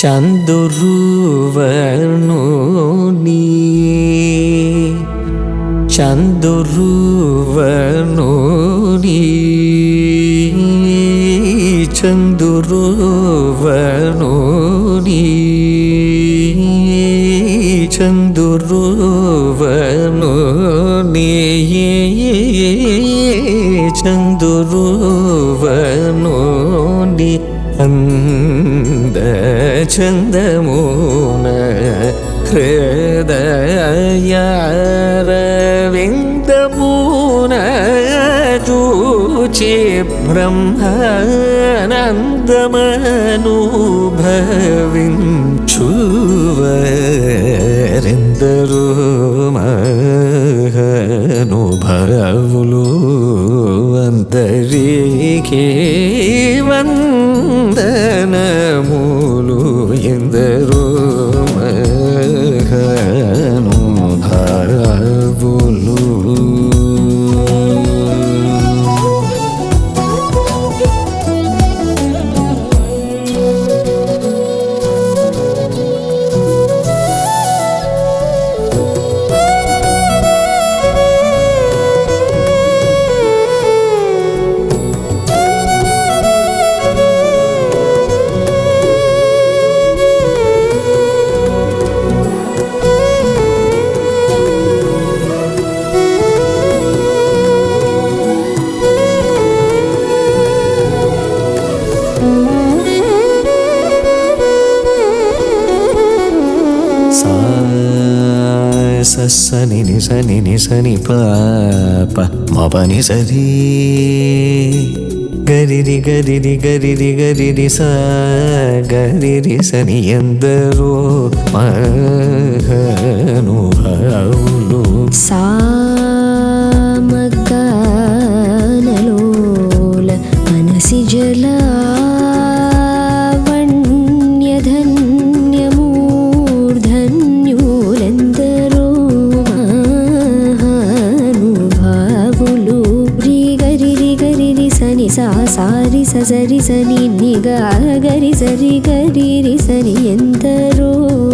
చందురువనుని చందురువనుని చందురువనుని చందురువనుని చందురువనుని అంద చందమూన హృదయారవిందమూన చూచి బ్రహ్మానందమనుభవించువరెందరూ మహానుభావులు అందరికీ వందనములు ఎందరో మహానుభావులు సని ని సని ని సని పాప మపని సరి గరిరి గరిరి గరిరి గరిరి సా గరిరి సని ఎందరో మహానుభావులు సామగానలోల మనసి జలావణ్యధన్యమూర్ధన్యులెందరో మహానుభావులు రి గరి రి గరి రి సని సా సారి సరి సని నిగా గరి సరి గరి రి సని ఎందరో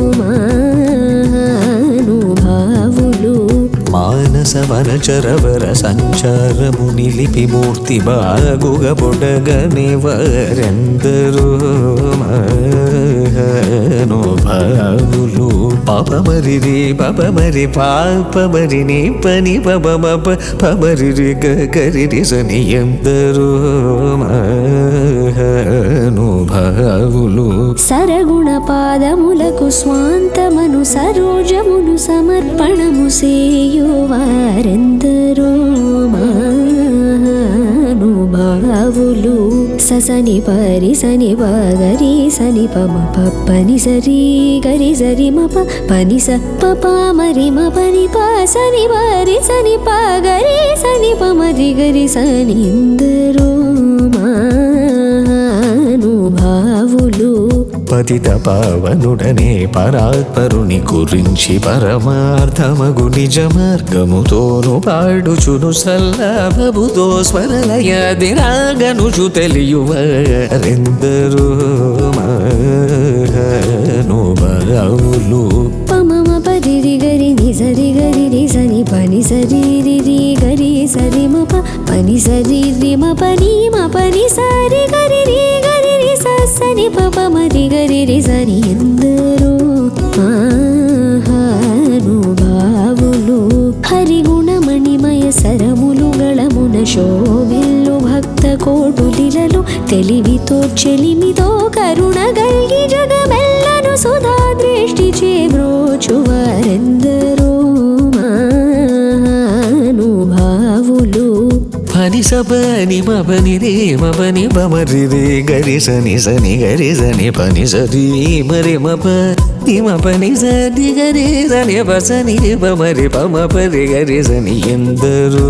మహానుభావులు మానస వనచరవర సంచారము నిలిపి మూర్తి బాగుగ బొడగని వరెందరో మహానుభావులు పాపమరి రే పాపమరి పాపమరి నీ పని పబమప పమరి రి గరి రి సని ఎందరో మహానుభావులు సరగుణ పాదములకు స్వాంతమను సరోజమును సమర్పణము సేయువారెందరో మహానుభావులు ససని పరి సని పగరి సని పమ పని సరి గరి సరి మప పని స పప మరి మ పని ప సని పరి సని పగరి సని పమరి గరి సని ఎందరో మహానుభావులు పతిత పావనుడనే పరాత్పరుని గురించి పరమార్థమగు నిజ మార్గముతోను పాడుచును సల్లభముతో స్మరలయాది రాగనుచు తెలియువరెందరూ మహానుభావులు పమమ పరిరి గరి ని సరి గరి రి సని పని సరి రి రి గరి సరి మ ప పని సరి రి మ పని మ పని సరి గరి రి గరి రి స సని ప ప మరి గరి రి సని ఎందరో మహానుభావులు హరిగుణమణిమయ సరములు గళమున శోభిల్లు భక్త కోటులిలలో తెలివితో చెలిమితో కరుణ గల్గి జగమెల్లను సుధా దృష్టి చేబ్రోచువారెందరో మహానుభావులు పని సపని మపని రే మపని పమరి రే గరి సని సని గరి సని పని సరి మరి మప ని మపని సని గరి సని పసని పమరి పమ పరి గరి సని ఎందరో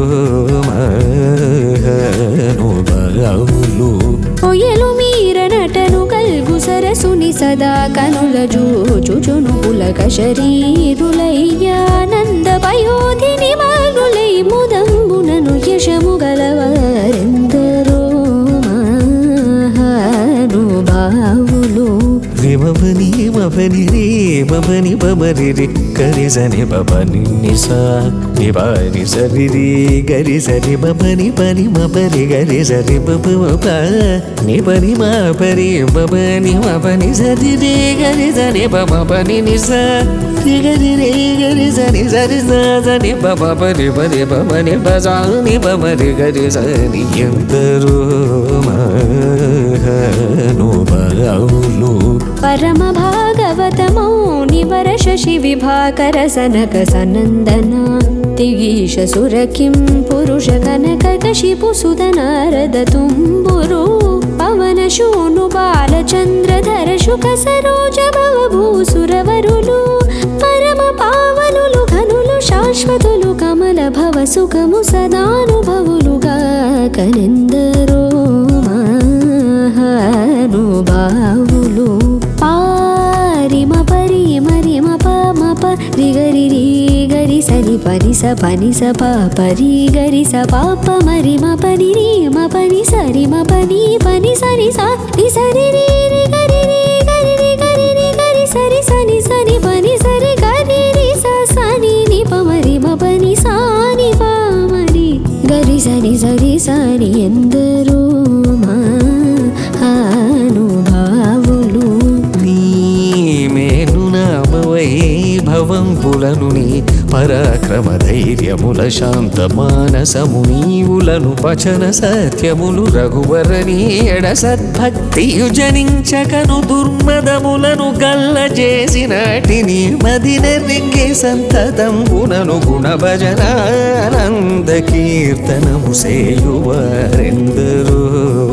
మహానుభావులు ఒయలు మీర నటను కల్గు సరసుని సదా కనుల జూచుచును పులక శరీరులయ్యానంద పయోధిని మగులై ముదంబునను యశము గలవారెందరో మహానుభావులు విమపని మపని రే మపని పమరి రే గరి సని పని నిస నిపాని సరి రే గరి సరి మపని పని మపరి గరి సరి పప మప ని పని మపరి మపని మపని సరి రే గరి సని పమ పని నిస రి గరి రే గరి సని సరి స సని పమ పరి పరి పమని పసాని పమరి గరి సని ఎందరో మహానుభావులు పరమ భాగవతమౌ నివర శశి విభాకర సనక సనందన తిగీష సురకిం పురుష కనక కశిపు సుధనారద తుంబురు పవన శూను బాలచంద్రధర శుక సరోజ భవ భూసురవరులు పరమ పావనులు ఘనులు శాశ్వతులు కమల భవ సుఖము సదానుభవులుగా కనెందరో మహానుభావులు పారిమ పరిమ రిమ పమ ప రిగరి రి గరి సరి పని స పని స ప పరి గరి స పాప మరిమ పని రి మ పని సరి మ పని పని సరి స రి సరి రి రి గరి రి గరి రి గరి రి గరి సరి సని సని పని సరి గరి రి స సని ని ప మరి మ పని సా ని ప మరి గరి సరి సరి సని ఎందరో మహానుభావులు నీ మేను నామ వైభవంబులను నీ పరాక్రమ ధైర్యముల శాంత మానసము నీవులను పచన సత్యములు రఘువరని ఎడ సద్భక్తియు జనించకను దుర్మదములను గల్ల చేసినటిని మదినెరింగే సంతతం గుణను గుణ భజన ఆనంద కీర్తనము సేయువారెందరో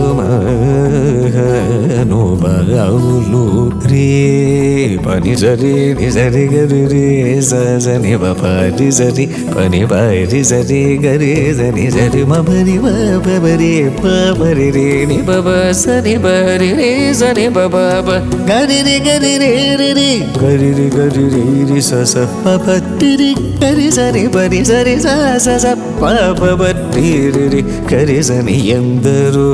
మహానుభావులు రే పని సరి నిజరి గరి రే సని పరి సరి పని పరి సరి గరి సని సరి మమరి మరి పమరి రే ని బబ సని బరి రే సని బబ గరి రి గరి రే రి రి గరి రి గరి రి రి స స ప ప టి రి గరి సరి పరి సరి స స స ప ప ప టి రి రి గరి సని ఎందరో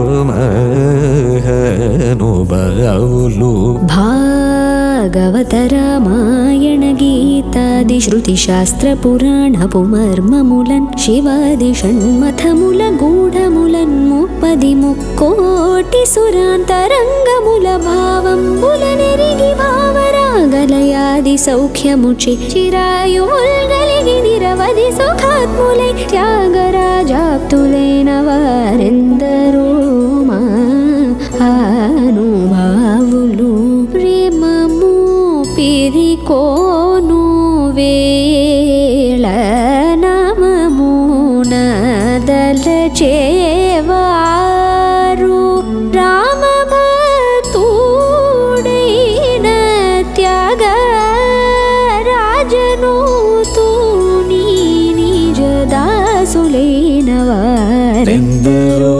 మహానుభావులు భాగవత రామాయణ గీతాది శృతి శాస్త్ర పురాణపు మర్మములన్ శివాది షణ్మథముల గూఢములన్ ముప్పది ముక్కోటి సురాంతరంగముల భావంబుల నెరిగి భావరాగలయాది సౌఖ్యముచి చిరాయుముల్గలిగి నిరవధి సుఖాత్ములై త్యాగరాజాప్తులైన వారెందరో మహానుభావులు ప్రేమము పిరికోను వేళ నామమున దలచేవారు రామ భక్తుడైన త్యాగ రాజను తూని నిజ దాసులైన వారెందరో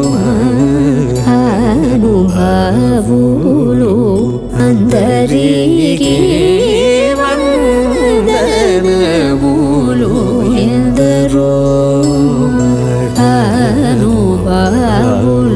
అనుభావులు అందరికీ వందనములు ఎందరో అనుభావులు